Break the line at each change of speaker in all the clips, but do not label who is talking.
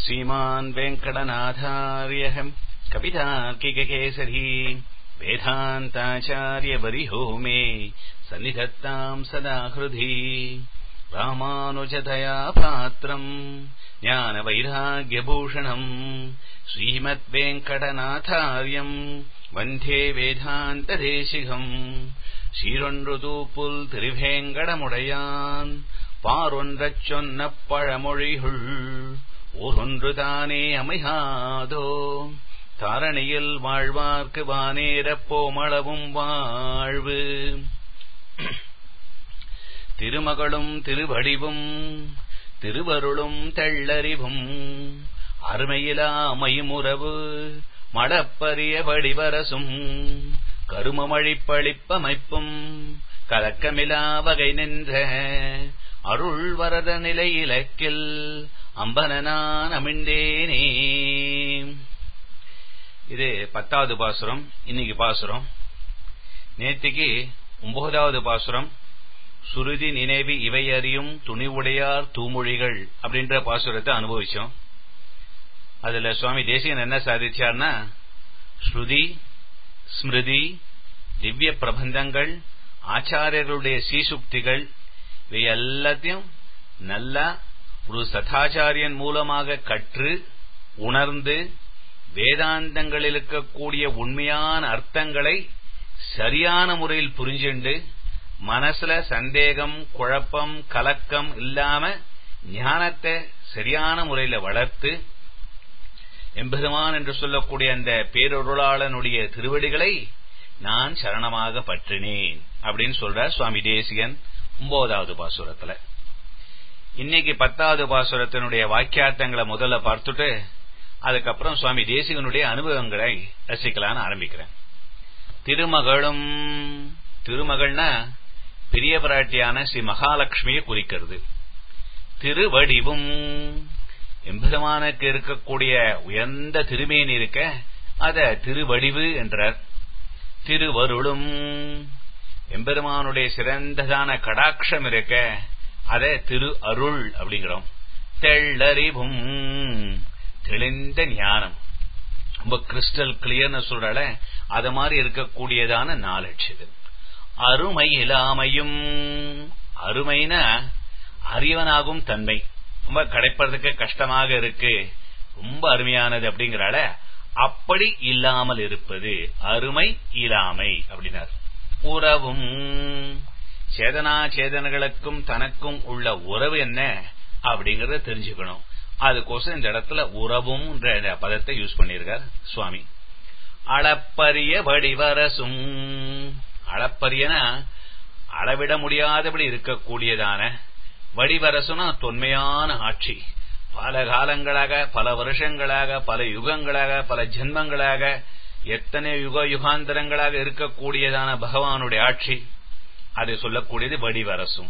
श्रीमान् वेङ्कटनाथार्यः कवितार्किककेसरी वेदान्ताचार्यवरिहो मे सन्निधत्ताम् सदा हृदि रामानुजतया पात्रम् ज्ञानवैराग्यभूषणम् श्रीमद्वेङ्कटनाथार्यम् वन्धे வேதாந்ததேசிகம் சீரொன்றுதூப்புல் திருவேங்கடமுடையான் பாரொன்றச் சொன்ன பழமொழிகள் ஓரொன்று தானே அமையாதோ தாரணியில் வாழ்வார்க்கு வானேரப் போமளவும் வாழ்வு திருமகளும் திருவடிவும் திருவருளும் தெள்ளறிவும் அருமையிலா அமையுமுறவு மடப்பரிய வடிவரசும் கருமமழிப்பளிப்பமைப்பும் கலக்கமிலா வகை நின்ற அருள் வரத நிலை இலக்கில் அம்பனனான் அமிழ்ந்தேனே இது பத்தாவது பாசுரம் இன்னைக்கு பாசுரம் நேத்திக்கு ஒன்பதாவது பாசுரம் சுருதி நினைவு இவை அறியும் துணிவுடையார் தூமொழிகள் அப்படின்ற பாசுரத்தை அனுபவிச்சோம் அதுல சுவாமி தேசிகன் என்ன சாதிச்சார்னா ஸ்ருதி ஸ்மிருதி திவ்ய பிரபந்தங்கள் ஆச்சாரியர்களுடைய சீசுக்திகள் இவை எல்லாத்தையும் நல்லா ஒரு சதாச்சாரியன் மூலமாக கற்று உணர்ந்து வேதாந்தங்களில் இருக்கக்கூடிய உண்மையான அர்த்தங்களை சரியான முறையில் புரிஞ்சுண்டு மனசுல சந்தேகம் குழப்பம் கலக்கம் இல்லாம ஞானத்தை சரியான முறையில வளர்த்து எம்பெருமான் என்று சொல்லக்கூடிய அந்த பேரொருளாளனுடைய திருவடிகளை நான் சரணமாக பற்றினேன் அப்படின்னு சொல்றார் சுவாமி தேசிகன் ஒன்பதாவது பாசுரத்துல இன்னைக்கு பத்தாவது பாசுரத்தினுடைய வாக்கியார்த்தங்களை முதல்ல பார்த்துட்டு அதுக்கப்புறம் சுவாமி தேசிகனுடைய அனுபவங்களை ரசிக்கலான்னு ஆரம்பிக்கிறேன் திருமகளும் திருமகள்னா பெரிய பிராட்டியான ஸ்ரீ மகாலட்சுமியை குறிக்கிறது திருவடிவும் எம்பெருமானுக்கு இருக்கக்கூடிய உயர்ந்த திருமேனி இருக்க அத திருவடிவு என்றார் திருவருளும் எம்பெருமானுடைய சிறந்ததான கடாட்சம் இருக்க அத திரு அருள் அப்படிங்கிறோம் தெள்ளறிவும் தெளிந்த ஞானம் ரொம்ப கிறிஸ்டல் கிளியர்னு சொல்றால அது மாதிரி இருக்கக்கூடியதான நாலட்ச இது அருமை இல்லாமையும் அருமைனா அறிவனாகும் தன்மை ரொம்ப கிடைப்பதற்கு கஷ்டமாக இருக்கு ரொம்ப அருமையானது அப்படிங்கிறால அப்படி இல்லாமல் இருப்பது அருமை இல்லாமை அப்படின்னார் உறவும் சேதனா சேதனங்களுக்கும் தனக்கும் உள்ள உறவு என்ன அப்படிங்கறத தெரிஞ்சுக்கணும் அதுக்கோசம் இந்த இடத்துல உறவும் பதத்தை யூஸ் பண்ணியிருக்கார் சுவாமி அளப்பரிய வடிவரசும் அளப்பரியனா அளவிட முடியாதபடி இருக்கக்கூடியதான வடிவரசுனா தொன்மையான ஆட்சி பல காலங்களாக பல வருஷங்களாக பல யுகங்களாக பல ஜென்மங்களாக எத்தனை யுக யுகாந்தரங்களாக இருக்கக்கூடியதான பகவானுடைய ஆட்சி அதை சொல்லக்கூடியது வடிவரசும்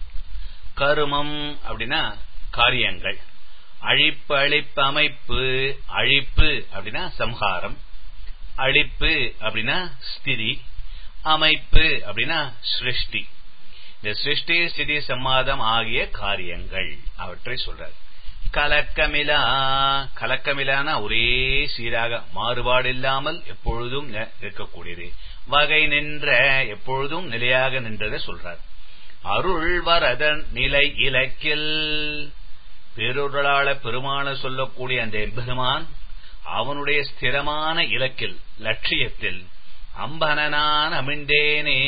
கருமம் அப்படின்னா காரியங்கள் அழிப்பு அழிப்பு அமைப்பு அழிப்பு அப்படின்னா சம்ஹாரம் அழிப்பு அப்படின்னா ஸ்திதி அமைப்பு அப்படின்னா சிருஷ்டி இந்த சிருஷ்டி ஸ்திதி சம்மாதம் ஆகிய காரியங்கள் அவற்றை சொல்றார் கலக்கமிலா கலக்கமிலான ஒரே சீராக மாறுபாடு இல்லாமல் எப்பொழுதும் இருக்கக்கூடியது வகை நின்ற எப்பொழுதும் நிலையாக நின்றதை சொல்றார் அருள் வரதன் நிலை இலக்கில் பேரொருளாள பெருமான சொல்லக்கூடிய அந்த பெருமான் அவனுடைய ஸ்திரமான இலக்கில் லட்சியத்தில் அம்பனனான் அமிழ்ந்தேனே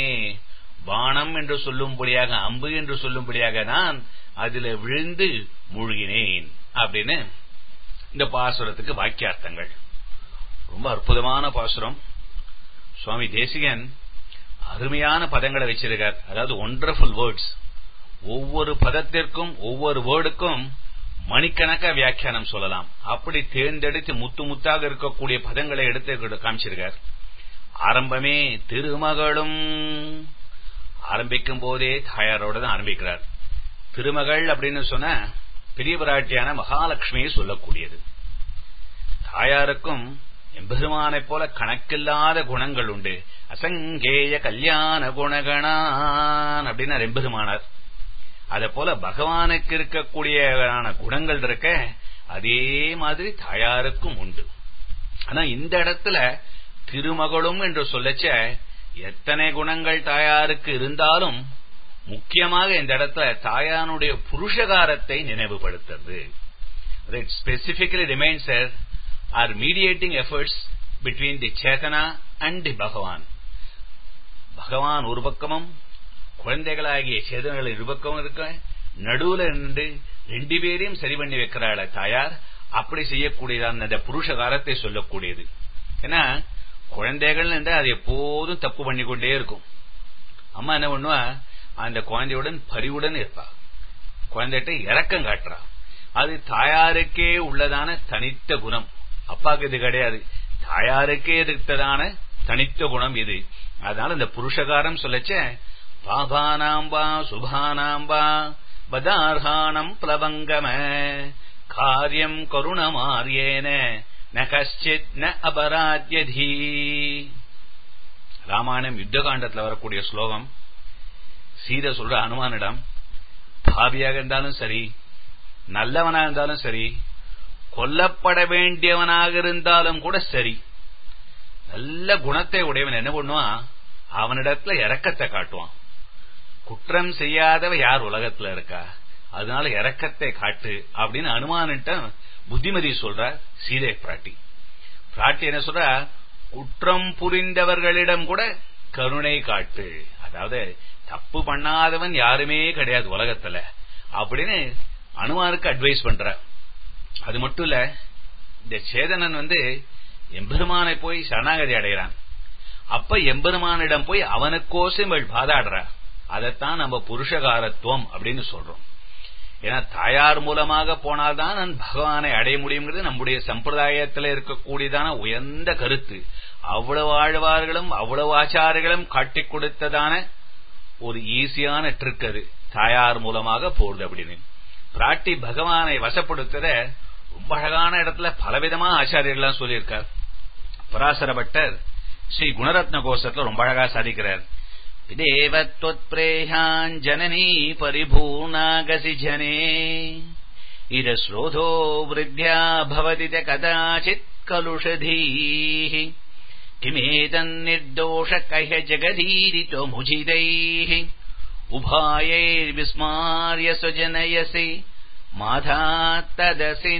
பானம் என்று சொல்லும்படியாக அம்பு என்று சொல்லும்படியாக நான் அதுல விழுந்து மூழ்கினேன் அப்படின்னு இந்த பாசுரத்துக்கு வாக்கியார்த்தங்கள் ரொம்ப அற்புதமான பாசுரம் சுவாமி தேசிகன் அருமையான பதங்களை வச்சிருக்கார் அதாவது ஒண்டர்ஃபுல் வேர்ட்ஸ் ஒவ்வொரு பதத்திற்கும் ஒவ்வொரு வேர்டுக்கும் மணிக்கணக்க வியாக்கியானம் சொல்லலாம் அப்படி தேர்ந்தெடுத்து முத்து முத்தாக இருக்கக்கூடிய பதங்களை எடுத்து காமிச்சிருக்கார் ஆரம்பமே திருமகளும் ஆரம்பிக்கும் போதே தாயாரோட தான் ஆரம்பிக்கிறார் திருமகள் அப்படின்னு சொன்ன பெரிய பிராட்டியான மகாலட்சுமியை சொல்லக்கூடியது தாயாருக்கும் எம்பெருமானைப் போல கணக்கில்லாத குணங்கள் உண்டு அசங்கேய கல்யாண குணகணான் அப்படின்னு எம்பெருமானார் அத போல பகவானுக்கு இருக்கக்கூடிய குணங்கள் இருக்க அதே மாதிரி தாயாருக்கும் உண்டு ஆனா இந்த இடத்துல திருமகளும் என்று சொல்லச்ச எத்தனை குணங்கள் தாயாருக்கு இருந்தாலும் முக்கியமாக இந்த இடத்துல தாயானுடைய புருஷகாரத்தை நினைவுபடுத்துறது it specifically remains our mediating efforts between the chetana and the Bhagavan Bhagavan ஒரு பக்கமும் குழந்தைகளாகிய சேதனங்கள் இருபக்கமும் இருக்க நடுவுல நின்று ரெண்டு பேரையும் சரி பண்ணி வைக்கிறாள் தாயார் அப்படி செய்யக்கூடியதான் அந்த புருஷகாரத்தை சொல்லக்கூடியது ஏன்னா குழந்தைகள் அது எப்போதும் தப்பு பண்ணி கொண்டே இருக்கும் அம்மா என்ன பண்ணுவா அந்த குழந்தையுடன் பரிவுடன் இருப்பா குழந்தைகிட்ட இறக்கம் காட்டுறா அது தாயாருக்கே உள்ளதான தனித்த குணம் அப்பாக்கு இது கிடையாது தாயாருக்கே எதிர்த்ததான தனித்த குணம் இது அதனால இந்த புருஷகாரம் சொல்லச்ச பாபானாம்பா சுபானாம்பா பதார்ஹானம் பிளவங்கம காரியம் கருணமாரியேன ந கஷ்டித் ந அபராத்யதி ராமாயணம் யுத்தகாண்டத்துல வரக்கூடிய ஸ்லோகம் சீத சொல்ற அனுமானிடம் பாவியாக இருந்தாலும் சரி நல்லவனாக இருந்தாலும் சரி கொல்லப்பட வேண்டியவனாக இருந்தாலும் கூட சரி நல்ல குணத்தை உடையவன் என்ன பண்ணுவான் அவனிடத்துல இறக்கத்தை காட்டுவான் குற்றம் செய்யாதவ யார் உலகத்துல இருக்கா அதனால இறக்கத்தை காட்டு அப்படின்னு அனுமானிட்ட புத்திமதி சொல்ற சீதை பிராட்டி பிராட்டி என்ன சொல்ற குற்றம் புரிந்தவர்களிடம் கூட கருணை காட்டு அதாவது தப்பு பண்ணாதவன் யாருமே கிடையாது உலகத்துல அப்படின்னு அனுமானுக்கு அட்வைஸ் பண்ற அது மட்டும் இல்ல இந்த சேதனன் வந்து எம்பெருமானை போய் சரணாகதி அடைகிறான் அப்ப எம்பெருமானிடம் போய் அவனுக்கோசம் பாதாடுற அதைத்தான் நம்ம புருஷகாரத்துவம் அப்படின்னு சொல்றோம் ஏன்னா தாயார் மூலமாக போனால்தான் நான் பகவானை அடைய முடியுங்கிறது நம்முடைய சம்பிரதாயத்தில் இருக்கக்கூடியதான உயர்ந்த கருத்து அவ்வளவு ஆழ்வார்களும் அவ்வளவு ஆச்சாரிகளும் காட்டிக் கொடுத்ததான ஒரு ஈஸியான ட்ரிக் அது தாயார் மூலமாக போடுது அப்படின்னு பிராட்டி பகவானை வசப்படுத்துற ரொம்ப அழகான இடத்துல பலவிதமா ஆச்சாரியர்கள்லாம் சொல்லியிருக்கார் பராசர பட்டர் ஸ்ரீ குணரத்ன கோஷத்துல ரொம்ப அழகா சாதிக்கிறார் தேவத்வத்பிரேயாஞ்சனனீ பரிபூர்ணாகசி ஜனே இத ஸ்ரோதோ விருத்தியா பவதி கதாச்சித் கலுஷதீः किमेतन्निर्दोषकह्य जगदीरितो मुजिदैः उभायैर्विस्मार्य स्वजनयसि மாதாத்ததசி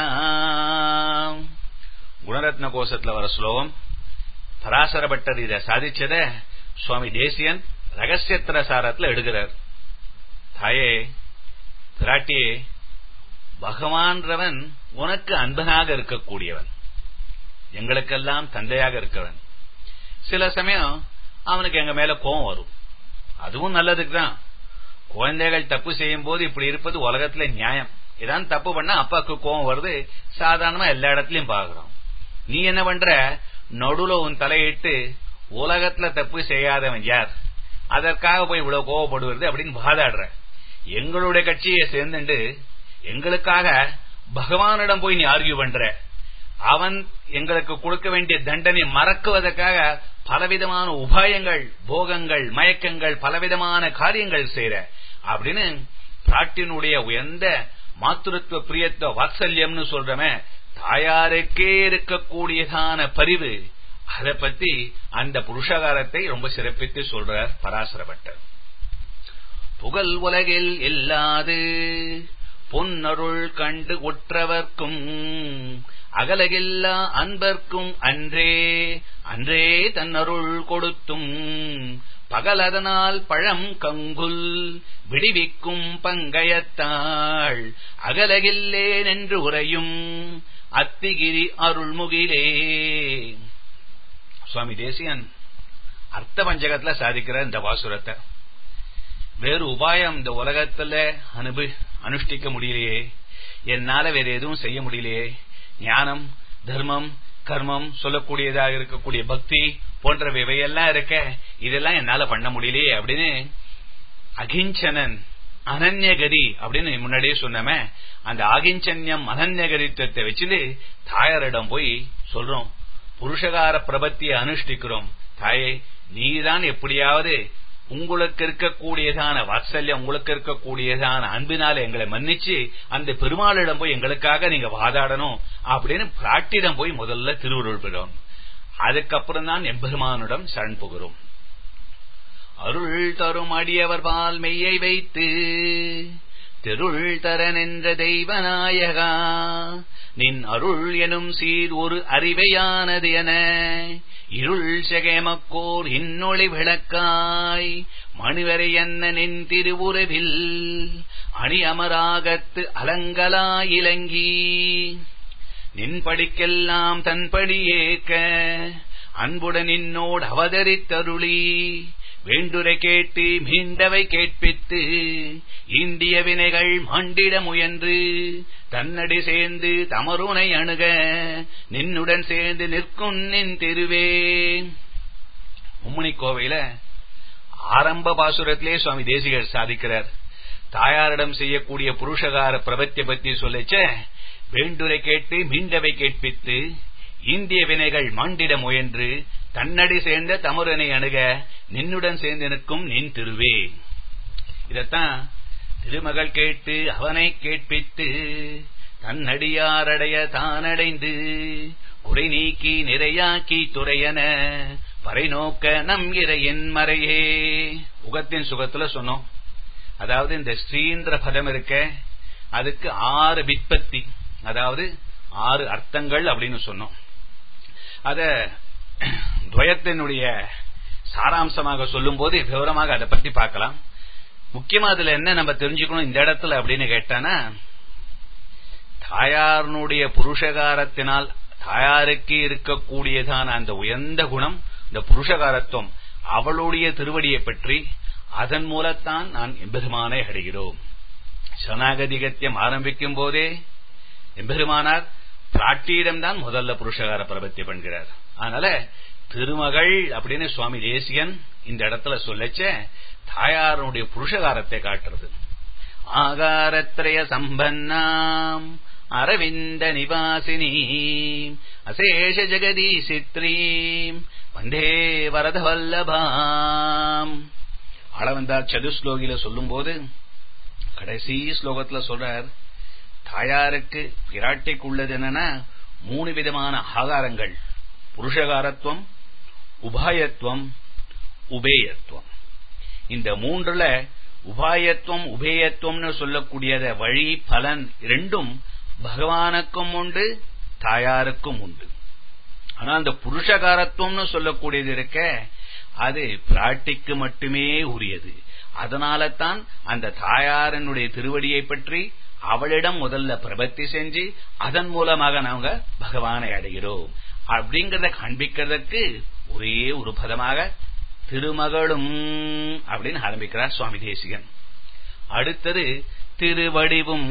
குணரத்ன கோஷத்துல வர ஸ்லோகம் பராசர பட்டர் இதை சாதிச்சத சுவாமி தேசியன் ரகசியத்திர சாரத்துல எடுக்கிறார் தாயே பிராட்டியே பகவான்றவன் உனக்கு அன்பனாக இருக்கக்கூடியவன் எங்களுக்கெல்லாம் தந்தையாக இருக்கவன் சில சமயம் அவனுக்கு எங்க மேல கோபம் வரும் அதுவும் நல்லதுக்கு தான் குழந்தைகள் தப்பு செய்யும் போது இப்படி இருப்பது உலகத்துல நியாயம் இதான் தப்பு பண்ணா அப்பாவுக்கு கோபம் வருது சாதாரணமா எல்லா இடத்துலயும் பாக்குறோம் நீ என்ன பண்ற நடுவுல உன் தலையிட்டு உலகத்துல தப்பு செய்யாதவன் யார் அதற்காக போய் இவ்வளவு கோவப்படுவது அப்படின்னு வாதாடுற எங்களுடைய கட்சியை சேர்ந்துண்டு எங்களுக்காக பகவானிடம் போய் நீ ஆர்கியூ பண்ற அவன் எங்களுக்கு கொடுக்க வேண்டிய தண்டனை மறக்குவதற்காக பலவிதமான உபாயங்கள் போகங்கள் மயக்கங்கள் பலவிதமான காரியங்கள் செய்யற அப்படின்னு பிராட்டினுடைய உயர்ந்த மாத்துருத்துவ பிரியத்துவ வாத்சல்யம்னு சொல்றமே தாயாருக்கே இருக்கக்கூடியதான பரிவு அதை பத்தி அந்த புருஷகாரத்தை ரொம்ப சிறப்பித்து சொல்றார் பராசரப்பட்டர் புகழ் உலகில் இல்லாது பொன்னருள் கண்டு உற்றவர்க்கும் அகலகில்லா அன்பர்க்கும் அன்றே அன்றே தன்னருள் கொடுத்தும் பகலதனால் பழம் கங்குல் விடிவிக்கும் பங்கயத்தாள் அகலகில்லேன் என்று உரையும் அத்திகிரி அருள்முகிலே சுவாமி தேசியன் அர்த்த பஞ்சகத்துல சாதிக்கிற இந்த வாசுரத்தை வேறு உபாயம் இந்த உலகத்துல அனுபவி அனுஷ்டிக்க முடியலையே என்னால வேற எதுவும் செய்ய முடியலையே ஞானம் தர்மம் கர்மம் சொல்லக்கூடியதாக இருக்கக்கூடிய பக்தி போன்றவை இவையெல்லாம் இருக்க இதெல்லாம் என்னால பண்ண முடியலையே அப்படின்னு அகிஞ்சனன் அனன்யகதி அப்படின்னு முன்னாடியே சொன்னமே அந்த ஆகிஞ்சன்யம் அனன்யகரித்துவத்தை வச்சுட்டு தாயாரிடம் போய் சொல்றோம் புருஷகார பிரபத்தியை அனுஷ்டிக்கிறோம் தாயே நீதான் எப்படியாவது உங்களுக்கு இருக்கக்கூடியதான வாத்சல்யம் உங்களுக்கு இருக்கக்கூடியதான அன்பினால எங்களை மன்னிச்சு அந்த பெருமாளிடம் போய் எங்களுக்காக நீங்க வாதாடணும் அப்படின்னு பிராட்டிடம் போய் முதல்ல திருவுருள் பெறும் அதுக்கப்புறம் தான் எம்பெருமானிடம் சரண் புகிறோம் அருள் தரும் அடியவர் பால் மெய்யை வைத்து தெருள் தரன் என்ற தெய்வநாயகா நின் அருள் எனும் சீர் ஒரு அறிவையானது என இருள் செகமக்கோர் இன்னொளி விளக்காய் மணிவரை என்ன நின் திருவுறவில் அணி அமராகத்து அலங்கலாயிலங்கி நின் படிக்கெல்லாம் தன்படி ஏக்க அன்புடன் நின்னோடு அவதரித்தருளி வேண்டுரை கேட்டு மீண்டவை கேட்பித்து இந்திய வினைகள் மாண்டிட முயன்று தன்னடி சேர்ந்து தமருனை அணுக நின்னுடன் சேர்ந்து நிற்கும் நின் திருவே உம்மணி கோவையில ஆரம்ப பாசுரத்திலே சுவாமி தேசிகர் சாதிக்கிறார் தாயாரிடம் செய்யக்கூடிய புருஷகார பிரபத்திய பத்தி சொல்லச்ச வேண்டுரை கேட்டு மீண்டவை கேட்பித்து இந்திய வினைகள் மாண்டிட முயன்று தன்னடி சேர்ந்த தமரனை அணுக நின்னுடன் சேர்ந்து நிற்கும் நின் திருவே இதத்தான் திருமகள் கேட்டு அவனை கேட்பித்து தன்னடியாரடைய தானடைந்து குறை நீக்கி நிறையாக்கி துறையன பறை நோக்க நம் இறையின் மறையே உகத்தின் சுகத்துல சொன்னோம் அதாவது இந்த ஸ்ரீந்திர பதம் இருக்க அதுக்கு ஆறு விற்பத்தி அதாவது ஆறு அர்த்தங்கள் அப்படின்னு சொன்னோம் அத துவயத்தினுடைய சாராம்சமாக சொல்லும் போது விவரமாக அதை பத்தி பார்க்கலாம் முக்கியமா அதுல என்ன நம்ம தெரிஞ்சுக்கணும் இந்த இடத்துல அப்படின்னு கேட்டானா தாயாரனுடைய புருஷகாரத்தினால் தாயாருக்கு இருக்கக்கூடியதான அந்த உயர்ந்த குணம் இந்த புருஷகாரத்துவம் அவளுடைய திருவடியை பற்றி அதன் மூலத்தான் நான் எம்பெருமானை அடைகிறோம் சனாகதிகத்தியம் ஆரம்பிக்கும் போதே எம்பெருமானார் பிராட்டியிடம்தான் முதல்ல புருஷகார பிரபத்தி பண்கிறார் அதனால திருமகள் அப்படின்னு சுவாமி தேசியன் இந்த இடத்துல சொல்லச்ச தாயாரனுடைய புருஷகாரத்தை காட்டுறது ஆகாரத்ரய சம்பன்னாம் அரவிந்த நிவாசினி அசேஷ ஜெகதீசித்ரீம் வந்தே வரத வல்லபாம் ஆளவந்தார் சதுஸ்லோகில சொல்லும் போது கடைசி ஸ்லோகத்துல சொல்றார் தாயாருக்கு பிராட்டிக்கு உள்ளது என்னன்னா மூணு விதமான ஆகாரங்கள் புருஷகாரத்துவம் உபாயத்துவம் உபேயத்துவம் இந்த மூன்றுல உபாயத்துவம் உபேயத்துவம்னு சொல்லக்கூடியத வழி பலன் இரண்டும் பகவானுக்கும் உண்டு தாயாருக்கும் உண்டு ஆனா அந்த புருஷகாரத்துவம்னு சொல்லக்கூடியது இருக்க அது பிராட்டிக்கு மட்டுமே உரியது அதனால தான் அந்த தாயாரனுடைய திருவடியை பற்றி அவளிடம் முதல்ல பிரபத்தி செஞ்சு அதன் மூலமாக நாங்க பகவானை அடைகிறோம் அப்படிங்கறத காண்பிக்கிறதுக்கு ஒரே ஒரு பதமாக திருமகளும் அப்படின்னு ஆரம்பிக்கிறார் சுவாமி தேசிகன் அடுத்தது திருவடிவும்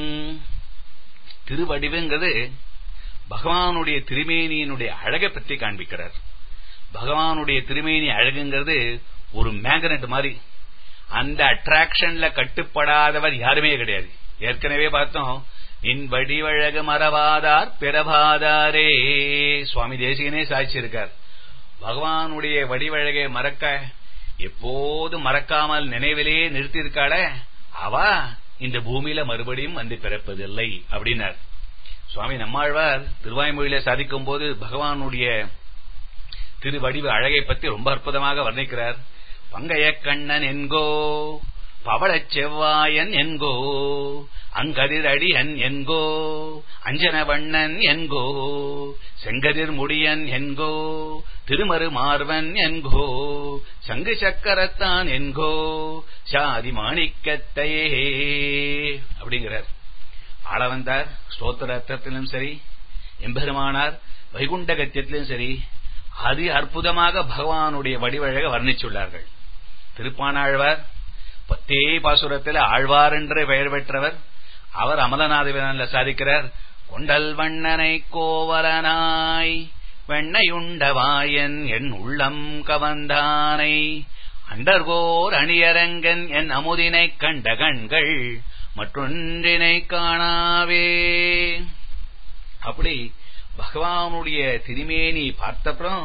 திருவடிவுங்கிறது பகவானுடைய திருமேனியினுடைய அழகை பற்றி காண்பிக்கிறார் பகவானுடைய திருமேனி அழகுங்கிறது ஒரு மேக்னெட் மாதிரி அந்த அட்ராக்ஷன்ல கட்டுப்படாதவர் யாருமே கிடையாது ஏற்கனவே பார்த்தோம் நின் வடிவழகு மறவாதார் பிறவாதாரே சுவாமி தேசிகனே சாட்சியிருக்கார் பகவானுடைய வடிவழகை மறக்க எப்போது மறக்காமல் நினைவிலே நிறுத்தியிருக்காள அவ இந்த பூமியில மறுபடியும் வந்து பிறப்பதில்லை அப்படின்னார் சுவாமி நம்மாழ்வார் திருவாய்மொழியில சாதிக்கும் போது பகவானுடைய திருவடிவ அழகை பற்றி ரொம்ப அற்புதமாக வர்ணிக்கிறார் பங்கைய கண்ணன் என்கோ பவளச் செவ்வாயன் என்கோ அங்கதிர் அடியன் என்கோ அஞ்சன வண்ணன் என்கோ செங்கதிர் முடியன் என்கோ திருமறு மார்வன் என்கோ சங்கு சக்கரத்தான் என்கோ சாதி மாணிக்கத்தையே அப்படிங்கிறார் ஆளவந்தார் ஸ்தோத்திரத்திலும் சரி எம்பெருமானார் வைகுண்ட கத்தியத்திலும் சரி அதி அற்புதமாக பகவானுடைய வடிவழக வர்ணிச்சுள்ளார்கள் திருப்பானாழ்வார் பத்தே பாசுரத்தில் ஆழ்வார் என்று பெயர் பெற்றவர் அவர் அமலநாதவில சாதிக்கிறார் கொண்டல் வண்ணனை கோவலனாய் வெண்ணையுண்டவாயன் என் உள்ளம் கவந்தானை அண்டர்கோர் அணியரங்கன் என் அமுதினைக் கண்ட கண்கள் மற்றொன்றினை காணாவே அப்படி பகவானுடைய திருமேனி பார்த்தப்புறம்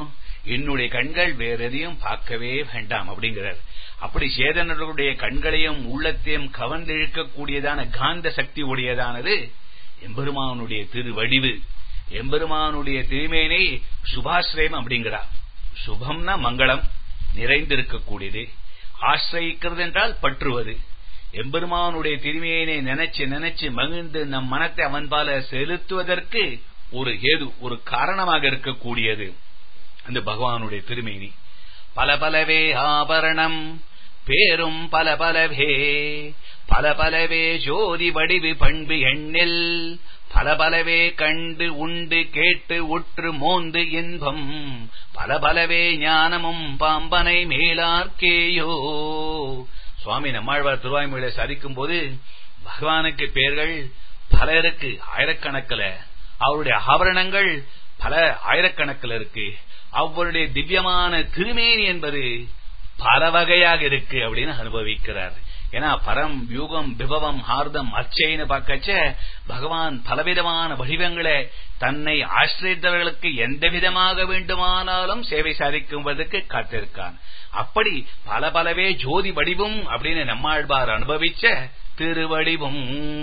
என்னுடைய கண்கள் வேற எதையும் பார்க்கவே வேண்டாம் அப்படிங்கிறார் அப்படி சேதனர்களுடைய கண்களையும் உள்ளத்தையும் கவர்ந்திழுக்கக்கூடியதான காந்த சக்தி உடையதானது எம்பெருமானுடைய திருவடிவு எம்பெருமானுடைய திருமேனை சுபாசிரயம் அப்படிங்கிறார் சுபம்னா மங்களம் நிறைந்திருக்கக்கூடியது ஆசிரியிக்கிறது என்றால் பற்றுவது எம்பெருமானுடைய திருமையினை நினைச்சு நினைச்சு மகிழ்ந்து நம் மனத்தை அவன் பால செலுத்துவதற்கு ஒரு ஏது ஒரு காரணமாக இருக்கக்கூடியது அந்த பகவானுடைய திருமேனி பல பலவே ஆபரணம் பேரும் பல பலவே பல பலவே ஜோதி வடிவு பண்பு எண்ணில் பல பலவே கண்டு உண்டு கேட்டு உற்று மோந்து இன்பம் பல பலவே ஞானமும் பாம்பனை மேலார்க்கேயோ சுவாமி நம்மாழ்வார் திருவாய்மொழியை சாதிக்கும் போது பகவானுக்கு பேர்கள் பலருக்கு ஆயிரக்கணக்கில் அவருடைய ஆபரணங்கள் பல ஆயிரக்கணக்கில் இருக்கு அவருடைய திவ்யமான திருமேனி என்பது பல வகையாக இருக்கு அப்படின்னு அனுபவிக்கிறார் ஏன்னா பரம் யூகம் விபவம் ஹார்தம் அச்சைன்னு பார்க்கச்ச பகவான் பலவிதமான வடிவங்களை தன்னை ஆசிரியத்தவர்களுக்கு எந்த விதமாக வேண்டுமானாலும் சேவை சாதிக்கும்பதற்கு காத்திருக்கான் அப்படி பல பலவே ஜோதி வடிவும் அப்படின்னு நம்மாழ்வார் அனுபவிச்ச திருவடிவும்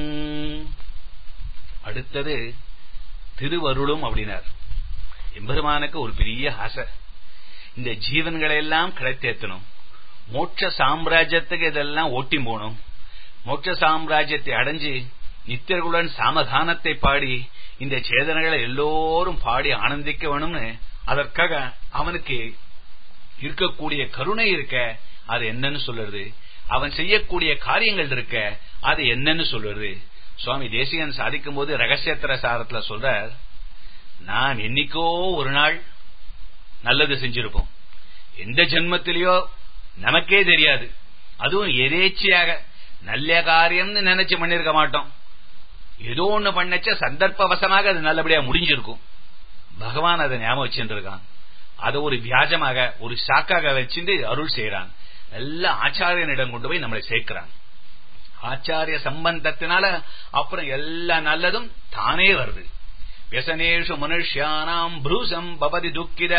அடுத்தது திருவருளும் அப்படின்னார் எம்பெருமானுக்கு ஒரு பெரிய ஆசை இந்த ஜீவன்களை எல்லாம் கிடைத்தேத்தணும் மோட்ச சாம்ராஜ்யத்துக்கு இதெல்லாம் ஓட்டி போகணும் மோட்ச சாம்ராஜ்யத்தை அடைஞ்சு நித்தியர்களுடன் சாமதானத்தை பாடி இந்த சேதனைகளை எல்லோரும் பாடி ஆனந்திக்க வேணும்னு அதற்காக அவனுக்கு இருக்கக்கூடிய கருணை இருக்க அது என்னன்னு சொல்லுறது அவன் செய்யக்கூடிய காரியங்கள் இருக்க அது என்னன்னு சொல்லுறது சுவாமி தேசிகன் சாதிக்கும் போது ரகசியத்திர சாரத்துல சொல்றார் நாம் என்னைக்கோ ஒரு நாள் நல்லது செஞ்சிருப்போம் எந்த ஜென்மத்திலேயோ நமக்கே தெரியாது அதுவும் எதேச்சியாக நல்ல காரியம்னு நினைச்சு பண்ணிருக்க மாட்டோம் ஏதோ ஒண்ணு பண்ணச்ச சந்தர்ப்பவசமாக அது நல்லபடியா முடிஞ்சிருக்கும் பகவான் அதை ஞாபகம் வச்சுருக்கான் அதை ஒரு வியாஜமாக ஒரு சாக்காக வச்சுட்டு அருள் செய்யறான் நல்ல ஆச்சாரியனிடம் கொண்டு போய் நம்மளை சேர்க்கிறான் ஆச்சாரிய சம்பந்தத்தினால அப்புறம் எல்லா நல்லதும் தானே வருது வியசனேஷு மனுஷியானாம் புரூசம் பவதி துக்கித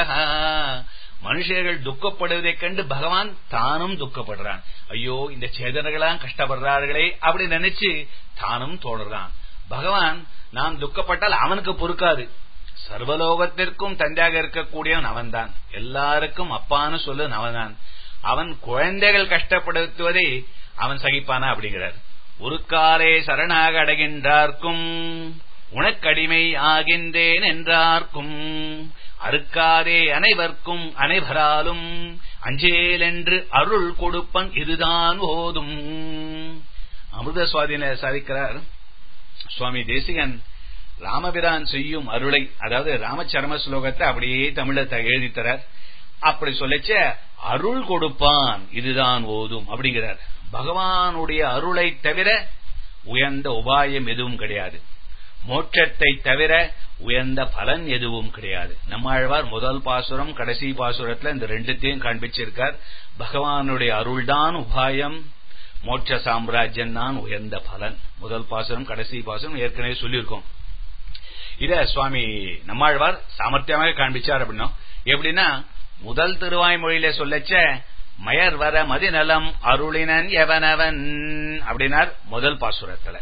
மனுஷர்கள் துக்கப்படுவதைக் கண்டு பகவான் தானும் துக்கப்படுறான் ஐயோ இந்த சேதனர்களாம் கஷ்டப்படுறார்களே அப்படி நினைச்சு தானும் தோணுறான் பகவான் நாம் துக்கப்பட்டால் அவனுக்கு பொறுக்காது சர்வலோகத்திற்கும் தந்தையாக இருக்கக்கூடியவன் அவன்தான் எல்லாருக்கும் அப்பான்னு சொல்லு அவன்தான் அவன் குழந்தைகள் கஷ்டப்படுத்துவதை அவன் சகிப்பானா அப்படிங்கிறார் ஒரு காலே சரணாக அடைகின்றார்க்கும் உனக்கடிமை ஆகின்றேன் என்றார்க்கும் அறுக்காதே அனைவர்க்கும் அனைவராலும் அஞ்சேல் என்று அருள் கொடுப்பன் இதுதான் ஓதும் அமிர்த சுவாதின சாதிக்கிறார் சுவாமி தேசிகன் ராமபிரான் செய்யும் அருளை அதாவது ராமச்சரம ஸ்லோகத்தை அப்படியே தமிழ எழுதித்தரார் அப்படி சொல்லச்ச அருள் கொடுப்பான் இதுதான் ஓதும் அப்படிங்கிறார் பகவானுடைய அருளை தவிர உயர்ந்த உபாயம் எதுவும் கிடையாது மோட்சத்தை தவிர உயர்ந்த பலன் எதுவும் கிடையாது நம்மாழ்வார் முதல் பாசுரம் கடைசி பாசுரத்துல இந்த ரெண்டுத்தையும் காண்பிச்சிருக்கார் பகவானுடைய அருள்தான் உபாயம் மோட்ச சாம்ராஜ்யம் தான் உயர்ந்த பலன் முதல் பாசுரம் கடைசி பாசுரம் ஏற்கனவே சொல்லியிருக்கோம் இத சுவாமி நம்மாழ்வார் சாமர்த்தியமாக காண்பிச்சார் அப்படின்னா எப்படின்னா முதல் திருவாய்மொழியில சொல்லச்ச மயர் வர மதிநலம் அருளினன் எவனவன் அப்படின்னார் முதல் பாசுரத்துல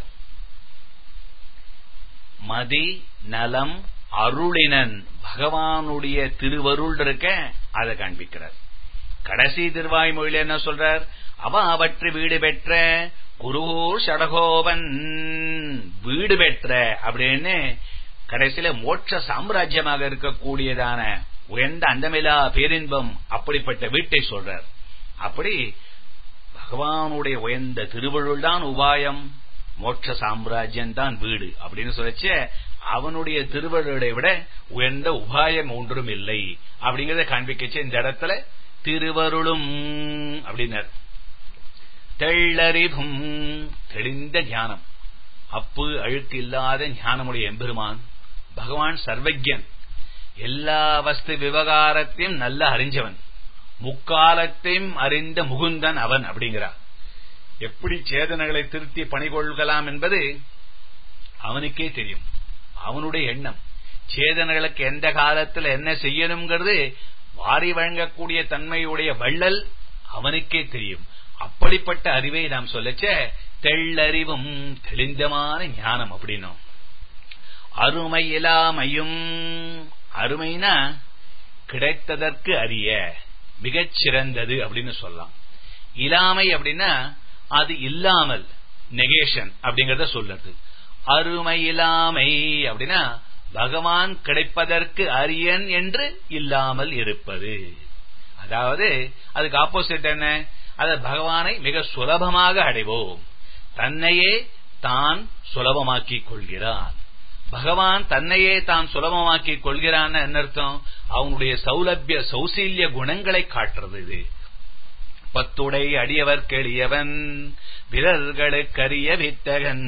மதி நலம் அருளினன் பகவானுடைய திருவருள் இருக்க அதை காண்பிக்கிறார் கடைசி திருவாய்மொழியில என்ன சொல்றார் அவ அவற்று வீடு பெற்ற குருகூர் சடகோபன் வீடு பெற்ற அப்படின்னு கடைசியில மோட்ச சாம்ராஜ்யமாக இருக்கக்கூடியதான உயர்ந்த அந்தமிலா பேரின்பம் அப்படிப்பட்ட வீட்டை சொல்றார் அப்படி பகவானுடைய உயர்ந்த திருவருள் தான் உபாயம் மோட்ச சாம்ராஜ்யம் தான் வீடு அப்படின்னு சொல்லச்ச அவனுடைய திருவருளை விட உயர்ந்த உபாயம் ஒன்றும் இல்லை அப்படிங்கறத காண்பிக்கச்சு இந்த இடத்துல திருவருளும் அப்படின்னார் தெள்ளறிவும் தெளிந்த ஞானம் அப்பு அழுக்கு இல்லாத ஞானமுடைய எம்பெருமான் பகவான் சர்வஜன் எல்லா வஸ்து விவகாரத்தையும் நல்ல அறிஞ்சவன் முக்காலத்தையும் அறிந்த முகுந்தன் அவன் அப்படிங்கிறார் எப்படி சேதனைகளை திருத்தி பணிகொள்கலாம் என்பது அவனுக்கே தெரியும் அவனுடைய எண்ணம் சேதனைகளுக்கு எந்த காலத்தில் என்ன செய்யணுங்கிறது வாரி வழங்கக்கூடிய தன்மையுடைய வள்ளல் அவனுக்கே தெரியும் அப்படிப்பட்ட அறிவை நாம் சொல்லச்ச தெள்ளறிவும் தெளிந்தமான ஞானம் அப்படின்னும் அருமை இல்லாமையும் அருமைனா கிடைத்ததற்கு அறிய மிகச் சிறந்தது அப்படின்னு சொல்லலாம் இல்லாமை அப்படின்னா அது இல்லாமல் நெகேஷன் அப்படிங்கறத சொல்லுது அருமை இல்லாமை அப்படின்னா பகவான் கிடைப்பதற்கு அரியன் என்று இல்லாமல் இருப்பது அதாவது அதுக்கு ஆப்போசிட் என்ன அது பகவானை மிக சுலபமாக அடைவோம் தன்னையே தான் சுலபமாக்கிக் கொள்கிறான் பகவான் தன்னையே தான் சுலபமாக்கிக் கொள்கிறான் என்ன அர்த்தம் அவனுடைய சௌலபிய சௌசீல்ய குணங்களை காட்டுறது இது பத்துடை அடியவர் கெளியவன் பிறர்களுக்கரிய வித்தகன்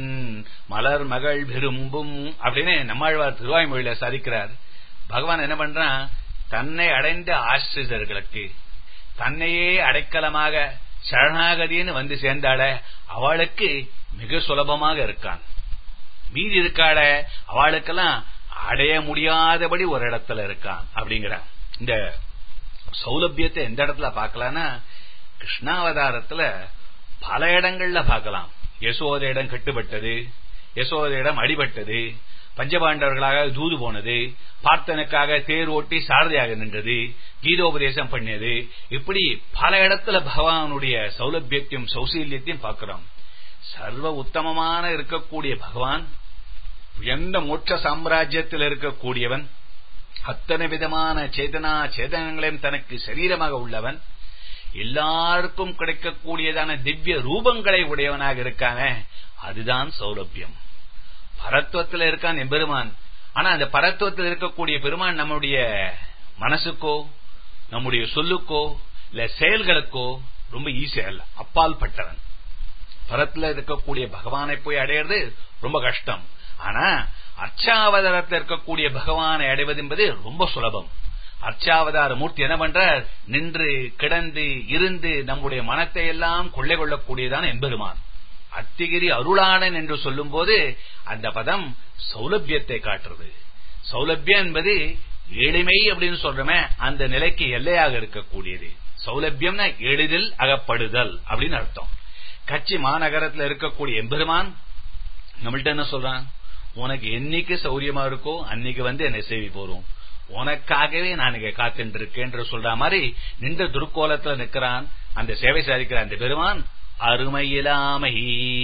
மலர் மகள் விரும்பும் அப்படின்னு நம்மாழ்வார் திருவாய்மொழியில சாதிக்கிறார் பகவான் என்ன பண்றான் தன்னை அடைந்த ஆசிரியர்களுக்கு தன்னையே அடைக்கலமாக சரணாகதின்னு வந்து சேர்ந்தாட அவளுக்கு மிக சுலபமாக இருக்கான் மீதி இருக்காட அவளுக்கெல்லாம் அடைய முடியாதபடி ஒரு இடத்துல இருக்கான் அப்படிங்கிற இந்த சௌலபியத்தை எந்த இடத்துல பார்க்கலாம்னா கிருஷ்ணாவதாரத்துல பல இடங்கள்ல பார்க்கலாம் யசோத இடம் கட்டுப்பட்டது யசோத இடம் அடிபட்டது பஞ்சபாண்டவர்களாக தூது போனது பார்த்தனுக்காக தேர் ஓட்டி சாரதியாக நின்றது கீதோபதேசம் பண்ணியது இப்படி பல இடத்துல பகவானுடைய சௌலபியத்தையும் சௌசீல்யத்தையும் பார்க்கிறோம் சர்வ உத்தமமான இருக்கக்கூடிய பகவான் உயர்ந்த மோட்ச சாம்ராஜ்யத்தில் இருக்கக்கூடியவன் அத்தனை விதமான சேதனா சேதனங்களையும் தனக்கு சரீரமாக உள்ளவன் எல்லாருக்கும் கிடைக்கக்கூடியதான திவ்ய ரூபங்களை உடையவனாக இருக்கான அதுதான் சௌலபியம் பரத்துவத்தில் இருக்கான் எம்பெருமான் ஆனா அந்த பரத்துவத்தில் இருக்கக்கூடிய பெருமான் நம்முடைய மனசுக்கோ நம்முடைய சொல்லுக்கோ இல்ல செயல்களுக்கோ ரொம்ப ஈஸியா இல்ல அப்பால் பட்டவன் பரத்துல இருக்கக்கூடிய பகவானை போய் அடையிறது ரொம்ப கஷ்டம் ஆனா அர்ச்சாவதாரத்தில் இருக்கக்கூடிய பகவானை அடைவது என்பது ரொம்ப சுலபம் அர்ச்சாவதார மூர்த்தி என்ன பண்ற நின்று கிடந்து இருந்து நம்முடைய மனத்தை எல்லாம் கொள்ளை கொள்ளக்கூடியதான எம்பெருமான் அத்திகிரி அருளாளன் என்று சொல்லும் போது அந்த பதம் சௌலபியத்தை காட்டுறது சௌலபியம் என்பது எளிமை அப்படின்னு சொல்றோமே அந்த நிலைக்கு எல்லையாக இருக்கக்கூடியது சௌலபியம்னா எளிதில் அகப்படுதல் அப்படின்னு அர்த்தம் கட்சி மாநகரத்தில் இருக்கக்கூடிய எம்பெருமான் நம்மள்ட்ட என்ன சொல்றான் உனக்கு என்னைக்கு சௌரியமா இருக்கோ அன்னைக்கு வந்து என்னை சேவி போறோம் உனக்காகவே நான் இங்க காத்துட்டு இருக்கேன் என்று சொல்ற மாதிரி நின்ற துருக்கோலத்துல நிக்கிறான் அந்த சேவை சாதிக்கிற அந்த பெருமான் அருமையிலாமை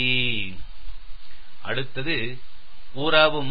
அடுத்தது உறவும்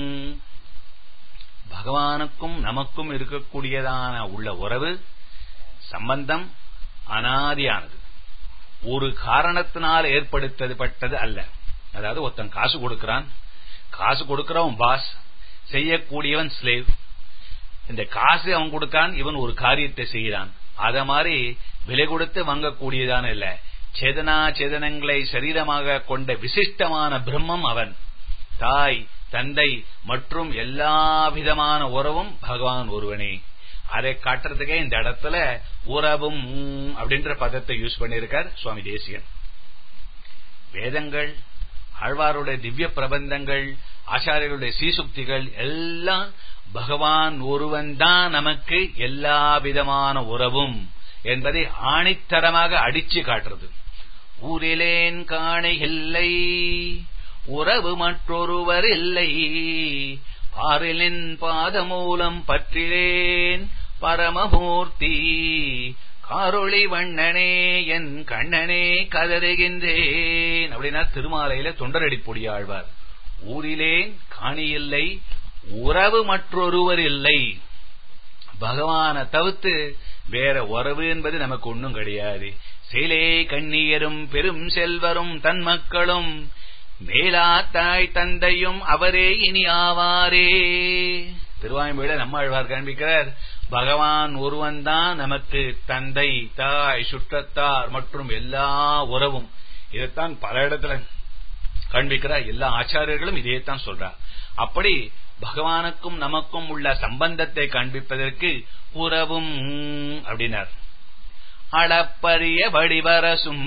பகவானுக்கும் நமக்கும் இருக்கக்கூடியதான உள்ள உறவு சம்பந்தம் அனாதியானது ஒரு காரணத்தினால் ஏற்படுத்தப்பட்டது அல்ல அதாவது ஒருத்தன் காசு கொடுக்கிறான் காசு கொடுக்கிறவன் பாஸ் செய்யக்கூடியவன் ஸ்லேவ் இந்த காசு அவன் கொடுக்கான் இவன் ஒரு காரியத்தை செய்கிறான் அத மாதிரி விலை கொடுத்து வாங்கக்கூடியதான இல்ல சேதனா சேதனங்களை சரீரமாக கொண்ட விசிஷ்டமான பிரம்மம் அவன் தாய் தந்தை மற்றும் எல்லா விதமான உறவும் பகவான் ஒருவனே அதை காட்டுறதுக்கே இந்த இடத்துல உறவும் அப்படின்ற பதத்தை யூஸ் பண்ணியிருக்கார் சுவாமி தேசியன் வேதங்கள் ஆழ்வாருடைய திவ்ய பிரபந்தங்கள் ஆச்சாரியர்களுடைய சீசுக்திகள் எல்லாம் பகவான் ஒருவன் தான் நமக்கு எல்லா விதமான உறவும் என்பதை ஆணித்தரமாக அடிச்சு காட்டுறது ஊரிலேன் காணை இல்லை உறவு மற்றொருவர் இல்லை பாரிலின் பாதமூலம் பற்றிலேன் பரமமூர்த்தி காரொளி வண்ணனே என் கண்ணனே கதறுகின்றேன் அப்படின்னா திருமாலையில தொண்டரடி பொடியாழ்வார் ஊரிலேன் காணியில்லை உறவு மற்றொருவர் இல்லை பகவான தவிர்த்து வேற உறவு என்பது நமக்கு ஒன்றும் கிடையாது சேலே கண்ணியரும் பெரும் செல்வரும் தன் மக்களும் மேலா தாய் தந்தையும் அவரே இனி ஆவாரே திருவாயுமொழியில நம்மாழ்வார் காண்பிக்கிறார் பகவான் ஒருவன் தான் நமக்கு தந்தை தாய் சுற்றத்தார் மற்றும் எல்லா உறவும் இதைத்தான் பல இடத்துல காண்பிக்கிறார் எல்லா ஆச்சாரியர்களும் இதைத்தான் சொல்றார் அப்படி பகவானுக்கும் நமக்கும் உள்ள சம்பந்தத்தை காண்பிப்பதற்கு உறவும் அப்படின்னார் அளப்பரிய வடிவரசும்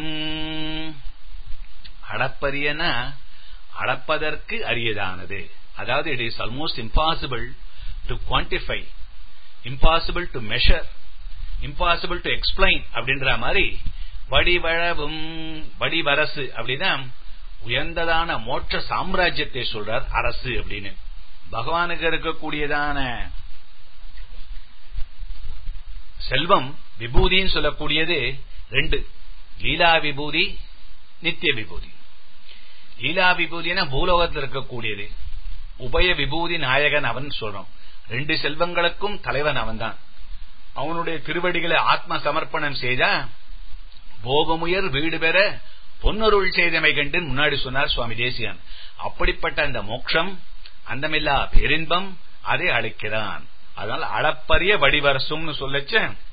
அளப்பரியனா அளப்பதற்கு அரியதானது அதாவது it is almost impossible to quantify impossible to measure impossible to explain அப்படின்ற மாதிரி வடிவழவும் வடிவரசு அப்படின்னா உயர்ந்ததான மோட்ச சாம்ராஜ்யத்தை சொல்றார் அரசு அப்படின்னு பகவானுக்கு இருக்கக்கூடியதான செல்வம் விபூதின்னு சொல்லக்கூடியது ரெண்டு லீலா விபூதி நித்திய விபூதி லீலா விபூதினா பூலோகத்தில் இருக்கக்கூடியது உபய விபூதி நாயகன் அவன் சொல்றோம் ரெண்டு செல்வங்களுக்கும் தலைவன் அவன்தான் அவனுடைய திருவடிகளை ஆத்ம சமர்ப்பணம் செய்தா போகமுயர் வீடு பெற பொன்னருள் செய்தமை கண்டு முன்னாடி சொன்னார் சுவாமி தேசியான் அப்படிப்பட்ட அந்த மோட்சம் அந்தமில்லா பெரின்பம் அதை அழைக்கிறான் அதனால அளப்பரிய வடிவரசும்னு சொல்லச்ச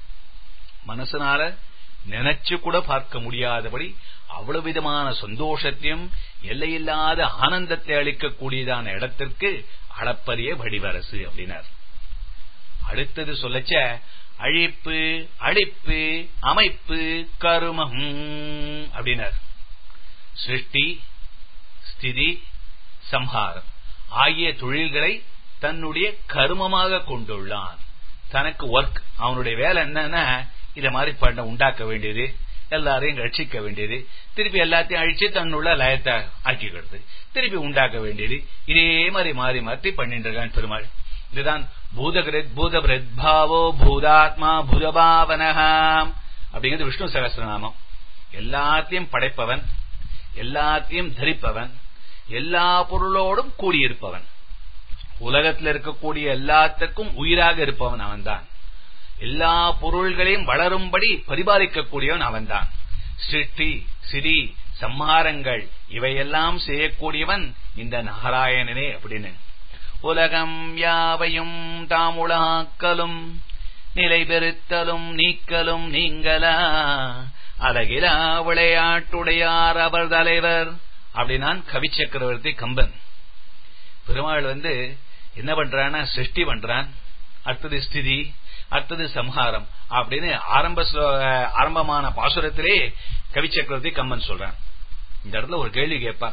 மனசனால நினைச்சு கூட பார்க்க முடியாதபடி அவ்வளவு விதமான சந்தோஷத்தையும் எல்லையில்லாத ஆனந்தத்தை அளிக்கக்கூடியதான இடத்திற்கு அளப்பரிய வடிவரசு அப்படின்னார் அடுத்தது சொல்லச்ச அழிப்பு அழிப்பு அமைப்பு கருமம் அப்படின்னார் சிருஷ்டி ஸ்திதி சம்ஹாரம் ஆகிய தொழில்களை தன்னுடைய கருமமாக கொண்டுள்ளான் தனக்கு ஒர்க் அவனுடைய வேலை என்னன்னா இத மாதிரி பண்ண உண்டாக்க வேண்டியது எல்லாரையும் ரட்சிக்க வேண்டியது திருப்பி எல்லாத்தையும் அழிச்சு தன்னுள்ள லயத்தை ஆக்கிக்கிறது திருப்பி உண்டாக்க வேண்டியது இதே மாதிரி மாறி மாற்றி பண்ணிட்டு இருக்கான் பெருமாள் இதுதான் பூதகிருத் பூதபிரத் பாவோ பூதாத்மா பூதபாவனகாம் அப்படிங்கிறது விஷ்ணு சகசிரநாமம் எல்லாத்தையும் படைப்பவன் எல்லாத்தையும் தரிப்பவன் எல்லா பொருளோடும் கூடியிருப்பவன் உலகத்தில் இருக்கக்கூடிய எல்லாத்துக்கும் உயிராக இருப்பவன் அவன்தான் எல்லா பொருள்களையும் வளரும்படி பரிபாலிக்கக்கூடியவன் அவன்தான் சிருஷ்டி சிரி சம்ஹாரங்கள் இவையெல்லாம் செய்யக்கூடியவன் இந்த நாராயணனே அப்படின்னு உலகம் யாவையும் தாமுளாக்கலும் நிலை பெறுத்தலும் நீக்கலும் நீங்களா அழகிலா விளையாட்டுடையார் அவர் தலைவர் அப்படின்னான் கவி சக்கரவர்த்தி கம்பன் பெருமாள் வந்து என்ன பண்றான்னா சிருஷ்டி பண்றான் அடுத்தது ஸ்திதி அடுத்தது சம்ஹாரம் அப்படின்னு ஆரம்ப ஆரம்பமான பாசுரத்திலே கவி சக்கரவர்த்தி கம்பன் சொல்றான் இந்த இடத்துல ஒரு கேள்வி கேட்பா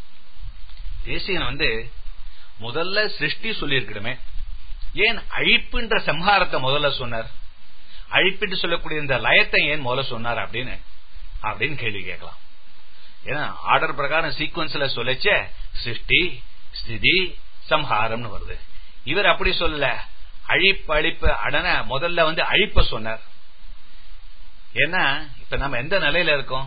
தேசியன் வந்து முதல்ல சிருஷ்டி சொல்லியிருக்கணுமே ஏன் அழிப்புன்ற சம்ஹாரத்தை முதல்ல சொன்னார் அழிப்புன்னு சொல்லக்கூடிய இந்த லயத்தை ஏன் முதல்ல சொன்னார் அப்படின்னு அப்படின்னு கேள்வி கேட்கலாம் ஏன்னா ஆர்டர் பிரகாரம் சீக்வன்ஸ்ல சொல்லச்ச சிருஷ்டி ஸ்திதி சம்ஹாரம்னு வருது இவர் அப்படி சொல்லல அழிப்பு அழிப்பு அடன முதல்ல வந்து அழிப்ப சொன்னார் ஏன்னா இப்ப நம்ம எந்த நிலையில இருக்கோம்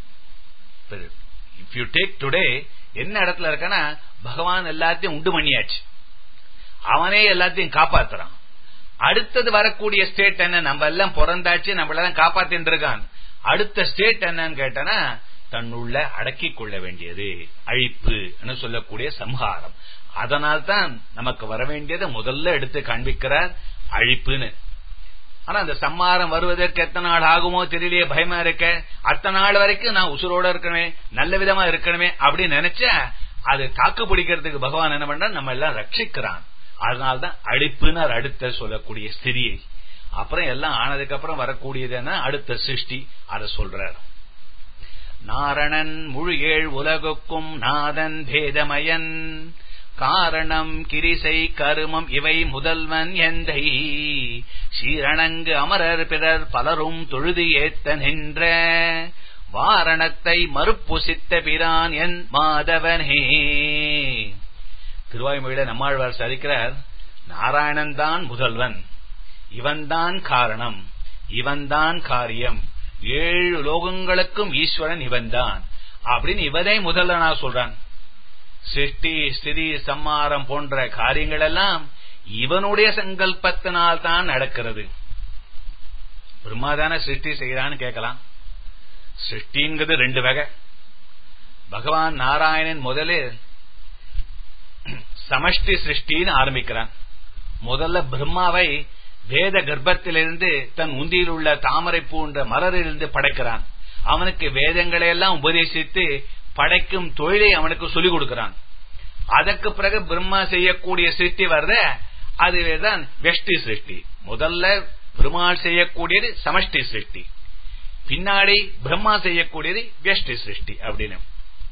இஃப் யூ டேக் டுடே என்ன இடத்துல இருக்கனா பகவான் எல்லாத்தையும் உண்டு பண்ணியாச்சு அவனே எல்லாத்தையும் காப்பாத்துறான் அடுத்தது வரக்கூடிய ஸ்டேட் என்ன நம்ம எல்லாம் பிறந்தாச்சு நம்மளெல்லாம் காப்பாத்தின்னு இருக்கான் அடுத்த ஸ்டேட் என்னன்னு கேட்டனா தன்னுள்ள அடக்கிக் கொள்ள வேண்டியது அழிப்பு சொல்லக்கூடிய சம்ஹாரம் அதனால்தான் நமக்கு வர வேண்டியதை முதல்ல எடுத்து காண்பிக்கிறார் அழிப்புன்னு ஆனா அந்த சம்மாரம் வருவதற்கு எத்தனை நாள் ஆகுமோ தெரியலையே பயமா இருக்க அத்தனை நாள் வரைக்கும் நான் உசுரோட இருக்கணுமே நல்ல விதமா இருக்கணுமே அப்படின்னு நினைச்சா அது தாக்கு பிடிக்கிறதுக்கு பகவான் என்ன பண்ற நம்ம எல்லாம் ரட்சிக்கிறான் அதனால்தான் அழிப்புன்னு அடுத்த சொல்லக்கூடிய ஸ்திதியை அப்புறம் எல்லாம் ஆனதுக்கு அப்புறம் வரக்கூடியதுன்னா அடுத்த சிருஷ்டி அதை சொல்றார் நாரணன் முழு ஏழ் உலகுக்கும் நாதன் பேதமயன் காரணம் கிரிசை கருமம் இவை முதல்வன் எந்தை சீரணங்கு அமரர் பிறர் பலரும் தொழுது ஏத்த நின்ற வாரணத்தை மறுப்புசித்த பிரான் என் மாதவனே திருவாய்மொழியில நம்மாழ்வார் சரிக்கிறார் நாராயணன் தான் முதல்வன் இவன்தான் காரணம் இவன்தான் காரியம் ஏழு லோகங்களுக்கும் ஈஸ்வரன் இவன்தான் அப்படின்னு இவனே முதல்வனா சொல்றான் சிருஷ்டி ஸ்திதி சம்மாரம் போன்ற காரியங்கள் எல்லாம் இவனுடைய சங்கல்பத்தினால் தான் நடக்கிறது பிரம்மாதான சிருஷ்டி செய்யறான்னு கேட்கலாம் சிருஷ்டிங்கிறது ரெண்டு வகை பகவான் நாராயணன் முதலில் சமஷ்டி சிருஷ்டின்னு ஆரம்பிக்கிறான் முதல்ல பிரம்மாவை வேத கர்ப்பத்திலிருந்து தன் உந்தியில் உள்ள தாமரை பூன்ற மலரிலிருந்து படைக்கிறான் அவனுக்கு வேதங்களை எல்லாம் உபதேசித்து படைக்கும் தொழிலை அவனுக்கு சொல்லிக் கொடுக்கிறான் அதற்கு பிறகு பிரம்மா செய்யக்கூடிய சிருஷ்டி வர்ற அதுவேதான் வெஷ்டி சிருஷ்டி முதல்ல பெருமாள் செய்யக்கூடியது சமஷ்டி சிருஷ்டி பின்னாடி பிரம்மா செய்யக்கூடியது வெஷ்டி சிருஷ்டி அப்படின்னு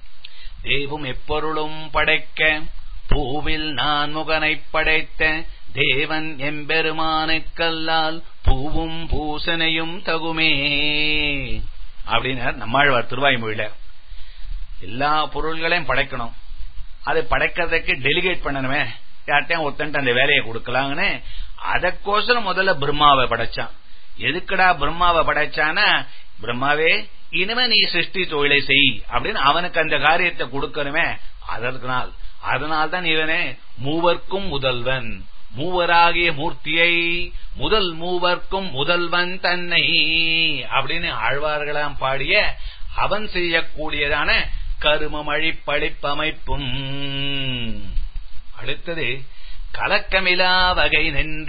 தெய்வம் எப்பொருளும் படைக்க பூவில் நான் முகனை படைத்த தேவன் எம்பெருமானுக்கல்லால் பூவும் பூசனையும் தகுமே அப்படின்னு நம்மாழ்வார் திருவாய்மொழியில எல்லா பொருள்களையும் படைக்கணும் அதை படைக்கிறதுக்கு டெலிகேட் பண்ணணுமே யார்ட்டையும் ஒருத்தன்ட்டு அந்த வேலையை கொடுக்கலாங்கன்னு அதற்கோசரம் முதல்ல பிரம்மாவை படைச்சான் எதுக்குடா பிரம்மாவை படைச்சானா பிரம்மாவே இனிமே நீ சிருஷ்டி தொழிலை செய் அப்படின்னு அவனுக்கு அந்த காரியத்தை கொடுக்கணுமே அதற்குனால் அதனால்தான் இவனே மூவர்க்கும் முதல்வன் மூவராகிய மூர்த்தியை முதல் மூவர்க்கும் முதல்வன் தன்னை அப்படின்னு ஆழ்வார்களாம் பாடிய அவன் செய்யக்கூடியதான கருமமழி பழிப்பமைப்பும் அடுத்தது கலக்கமிலா வகை நின்ற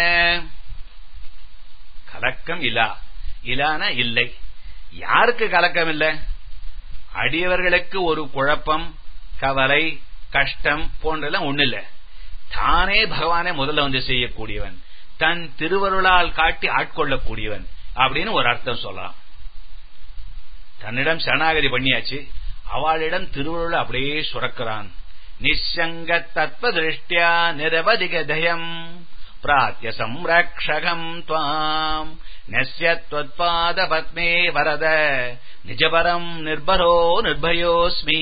கலக்கம் இலா இலான இல்லை யாருக்கு கலக்கம் இல்லை அடியவர்களுக்கு ஒரு குழப்பம் கவலை கஷ்டம் போன்றெல்லாம் ஒண்ணு இல்ல தானே பகவானே முதல்ல வந்து செய்யக்கூடியவன் தன் திருவருளால் காட்டி ஆட்கொள்ளக்கூடியவன் அப்படின்னு ஒரு அர்த்தம் சொல்லலாம் தன்னிடம் சரணாகதி பண்ணியாச்சு அவளிடம் திருவருள் அப்படியே சுரக்கிறான் நிசங்க தத்துவ திருஷ்டியா நிரவதிக தயம் பிராத்திய சம்ரக்ஷகம் துவாம் நெஸ்யத்வத்பாத பத்மே வரத நிஜபரம் நிர்பரோ நிர்பயோஸ்மி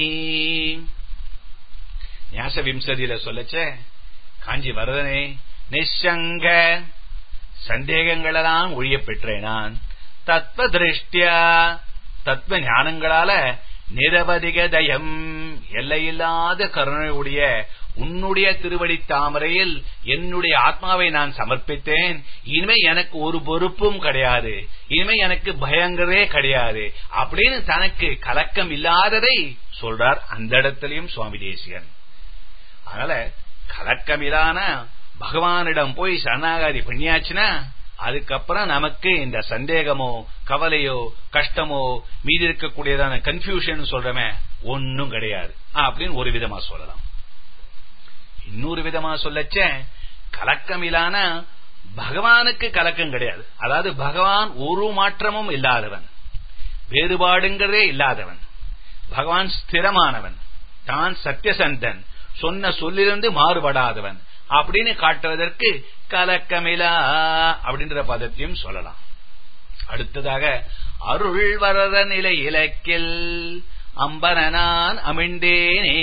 ஞாச விம்சதியில சொல்லச்ச காஞ்சி வரதனே நிசங்க சந்தேகங்களெல்லாம் ஒழிய பெற்றேன் நான் தத்துவ திருஷ்டியா தத்துவ ஞானங்களால நிரவதிக தயம் எல்லையில்லாத கருணையுடைய உன்னுடைய திருவடி தாமரையில் என்னுடைய ஆத்மாவை நான் சமர்ப்பித்தேன் இனிமே எனக்கு ஒரு பொறுப்பும் கிடையாது இனிமே எனக்கு பயங்கரே கிடையாது அப்படின்னு தனக்கு கலக்கம் இல்லாததை சொல்றார் அந்த இடத்திலையும் சுவாமி தேசிகன் அதனால கலக்கமில்லான பகவானிடம் போய் சரணாகாதி பண்ணியாச்சுன்னா அதுக்கப்புறம் நமக்கு இந்த சந்தேகமோ கவலையோ கஷ்டமோ மீதி இருக்கக்கூடியதான கன்ஃபியூஷன் சொல்றமே ஒன்னும் கிடையாது அப்படின்னு ஒரு விதமா சொல்லலாம் இன்னொரு விதமா சொல்லச்ச கலக்கமில்லான பகவானுக்கு கலக்கம் கிடையாது அதாவது பகவான் ஒரு மாற்றமும் இல்லாதவன் வேறுபாடுங்கிறதே இல்லாதவன் பகவான் ஸ்திரமானவன் தான் சத்தியசந்தன் சொன்ன சொல்லிலிருந்து மாறுபடாதவன் அப்படின்னு காட்டுவதற்கு கலக்கமிலா அப்படின்ற பதத்தையும் சொல்லலாம் அடுத்ததாக அருள் வரத நிலை இலக்கில் அம்பரனான் அமிழ்ந்தேனே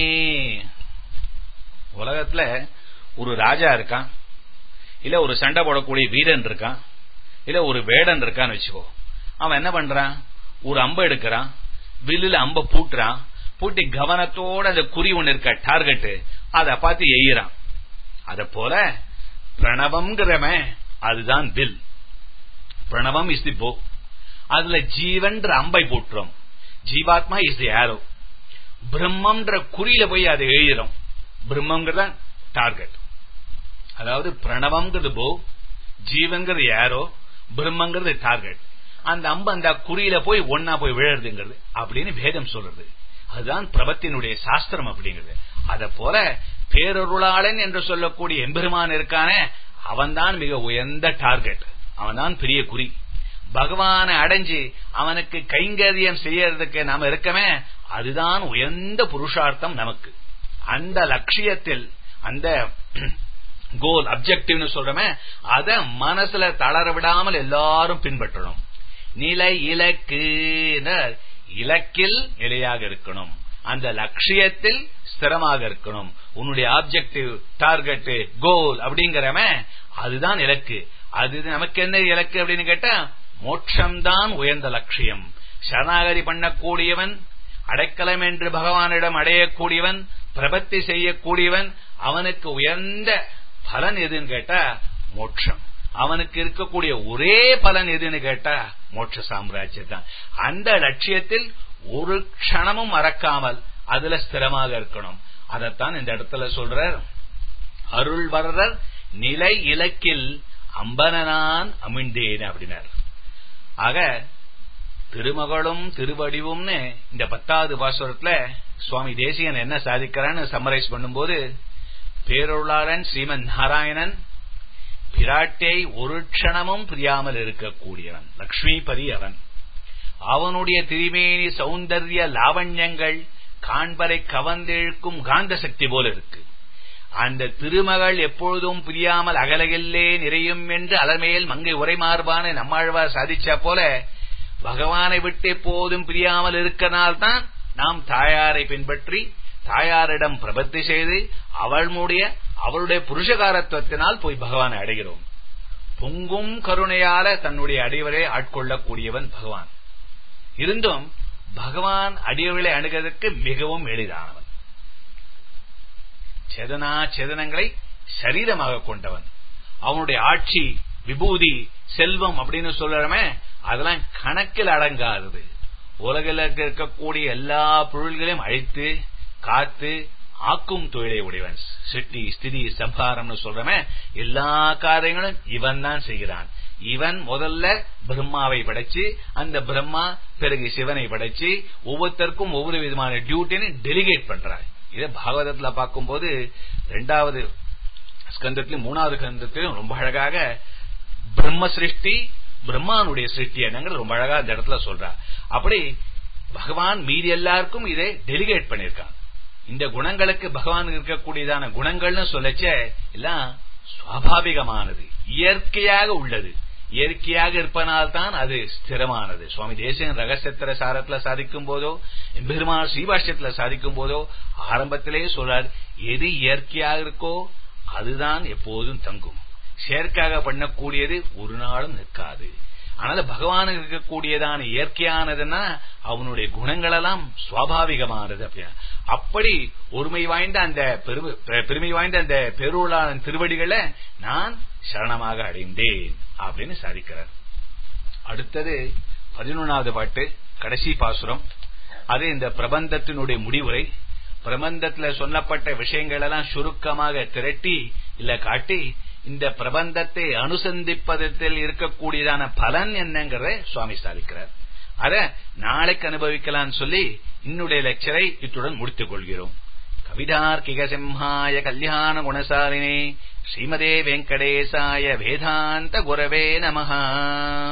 உலகத்துல ஒரு ராஜா இருக்கான் இல்ல ஒரு சண்டை போடக்கூடிய வீரன் இருக்கான் இல்ல ஒரு வேடன் இருக்கான்னு வச்சுக்கோ அவன் என்ன பண்றான் ஒரு அம்பை எடுக்கிறான் வில்லுல அம்ப பூட்டுறான் பூட்டி கவனத்தோட அந்த குறி ஒண்ணு இருக்க டார்கெட் அதை பார்த்து எய்யறான் அத போல பிரணவம்ங்கிறவன் அதுதான் வில் பிரணவம் இஸ் தி போ அதுல ஜீவன்ற அம்பை போட்டுறோம் ஜீவாத்மா இஸ் தி ஆரோ பிரம்மம்ன்ற குறியில போய் அதை எழுதுறோம் பிரம்மங்கிறத டார்கெட் அதாவது பிரணவம்ங்கிறது போ ஜீவன்கிறது யாரோ பிரம்மங்கிறது டார்கெட் அந்த அம்பு அந்த குறியில போய் ஒன்னா போய் விழுறதுங்கிறது அப்படின்னு வேதம் சொல்றது அதுதான் பிரபத்தினுடைய சாஸ்திரம் அப்படிங்கிறது அத போல பேரருளாளன் என்று சொல்லக்கூடிய எம்பெருமான் இருக்கானே அவன்தான் மிக உயர்ந்த டார்கெட் அவன்தான் பெரிய குறி பகவானை அடைஞ்சு அவனுக்கு கைங்கரியம் செய்யறதுக்கு நாம இருக்கமே அதுதான் உயர்ந்த புருஷார்த்தம் நமக்கு அந்த லட்சியத்தில் அந்த கோல் அப்செக்டிவ்னு சொல்றமே அத மனசுல தளர விடாமல் எல்லாரும் பின்பற்றணும் நிலை இலக்கு இலக்கில் நிலையாக இருக்கணும் அந்த லட்சியத்தில் ஸ்திரமாக இருக்கணும் உன்னுடைய ஆப்ஜெக்டிவ் டார்கெட் கோல் அப்படிங்கிறவன் அதுதான் இலக்கு அது நமக்கு என்ன இலக்கு அப்படின்னு கேட்டா மோட்சம்தான் உயர்ந்த லட்சியம் சரணாகதி பண்ணக்கூடியவன் அடைக்கலம் என்று பகவானிடம் அடையக்கூடியவன் பிரபத்தி செய்யக்கூடியவன் அவனுக்கு உயர்ந்த பலன் எதுன்னு கேட்டா மோட்சம் அவனுக்கு இருக்கக்கூடிய ஒரே பலன் எதுன்னு கேட்டா மோட்ச சாம்ராஜ்யம் தான் அந்த லட்சியத்தில் ஒரு க்ஷணமும் மறக்காமல் அதுல ஸ்திரமாக இருக்கணும் அதத்தான் இந்த இடத்துல சொல்ற அருள் வரர் நிலை இலக்கில் அம்பனனான் அமிழ்ந்தேன் அப்படின்னார் ஆக திருமகளும் திருவடிவும்னு இந்த பத்தாவது பாசுரத்துல சுவாமி தேசியன் என்ன சாதிக்கிறான்னு சம்மரைஸ் பண்ணும்போது பேரொருளாளன் ஸ்ரீமன் நாராயணன் பிராட்டை ஒரு க்ஷணமும் பிரியாமல் இருக்கக்கூடியவன் லக்ஷ்மிபதி அவன் அவனுடைய திருமேனி சௌந்தர்ய லாவண்யங்கள் காண்பரை கவர்ந்தெழுக்கும் காந்த சக்தி போல இருக்கு அந்த திருமகள் எப்பொழுதும் பிரியாமல் அகலகில்லே நிறையும் என்று அலமேல் மங்கை உரைமார்பான நம்மாழ்வார் சாதிச்சா போல பகவானை விட்டு எப்போதும் பிரியாமல் இருக்கனால்தான் நாம் தாயாரை பின்பற்றி தாயாரிடம் பிரபத்தி செய்து அவளுடைய அவளுடைய புருஷகாரத்துவத்தினால் போய் பகவானை அடைகிறோம் பொங்கும் கருணையால தன்னுடைய அடிவரை ஆட்கொள்ளக்கூடியவன் பகவான் இருந்தும் பகவான் அடியவர்களை அணுகிறதுக்கு மிகவும் எளிதானவன் சேதனா சேதனங்களை சரீரமாக கொண்டவன் அவனுடைய ஆட்சி விபூதி செல்வம் அப்படின்னு சொல்றமே அதெல்லாம் கணக்கில் அடங்காதது உலகில் இருக்கக்கூடிய எல்லா பொருள்களையும் அழித்து காத்து ஆக்கும் தொழிலை உடையவன் சிட்டி ஸ்திதி சம்ஹாரம்னு சொல்றமே எல்லா காரியங்களும் இவன் தான் செய்கிறான் இவன் முதல்ல பிரம்மாவை படைச்சு அந்த பிரம்மா பிறகு சிவனை படைச்சு ஒவ்வொருத்தருக்கும் ஒவ்வொரு விதமான டியூட்டின்னு டெலிகேட் பண்றார் இதை பாகவதத்துல பார்க்கும்போது ரெண்டாவது ஸ்கந்தத்திலும் மூணாவது ஸ்கந்தத்திலும் ரொம்ப அழகாக பிரம்ம சிருஷ்டி பிரம்மானுடைய சிருஷ்டி என்னங்கிறது ரொம்ப அழகா இந்த இடத்துல சொல்றா அப்படி பகவான் மீதி எல்லாருக்கும் இதை டெலிகேட் பண்ணிருக்கான் இந்த குணங்களுக்கு பகவான் இருக்கக்கூடியதான குணங்கள்னு சொல்லச்ச எல்லாம் சுவாபாவிகமானது இயற்கையாக உள்ளது இயற்கையாக இருப்பனால்தான் அது ஸ்திரமானது சுவாமி தேசியன் ரகசியத்திர சாரத்துல சாதிக்கும் போதோ பெருமாள் ஸ்ரீபாஷ்யத்துல சாதிக்கும் போதோ ஆரம்பத்திலேயே சொல்றார் எது இயற்கையாக இருக்கோ அதுதான் எப்போதும் தங்கும் செயற்காக பண்ணக்கூடியது ஒரு நாளும் நிற்காது அதனால பகவானுக்கு இருக்கக்கூடியதான இயற்கையானதுன்னா அவனுடைய குணங்கள் எல்லாம் சுவாபாவிகமானது அப்படின்னா அப்படி ஒருமை வாய்ந்த அந்த பெருமை வாய்ந்த அந்த பெருளான திருவடிகளை நான் சரணமாக அடைந்தேன் அப்படின்னு சாதிக்கிறார் அடுத்தது பதினொன்னாவது பாட்டு கடைசி பாசுரம் அது இந்த பிரபந்தத்தினுடைய முடிவுரை பிரபந்தத்துல சொல்லப்பட்ட விஷயங்கள் எல்லாம் சுருக்கமாக திரட்டி இல்ல காட்டி இந்த பிரபந்தத்தை அனுசந்திப்பதத்தில் இருக்கக்கூடியதான பலன் என்னங்கிறத சுவாமி சாதிக்கிறார் அத நாளைக்கு அனுபவிக்கலாம்னு சொல்லி இன்னுடைய லெக்சரை இத்துடன் முடித்துக் கொள்கிறோம் கவிதார்க்கிக சிம்ஹாய கல்யாண குணசாலினே ஸ்ரீமதே வெங்கடேசாய வேதாந்த குரவே நமஹா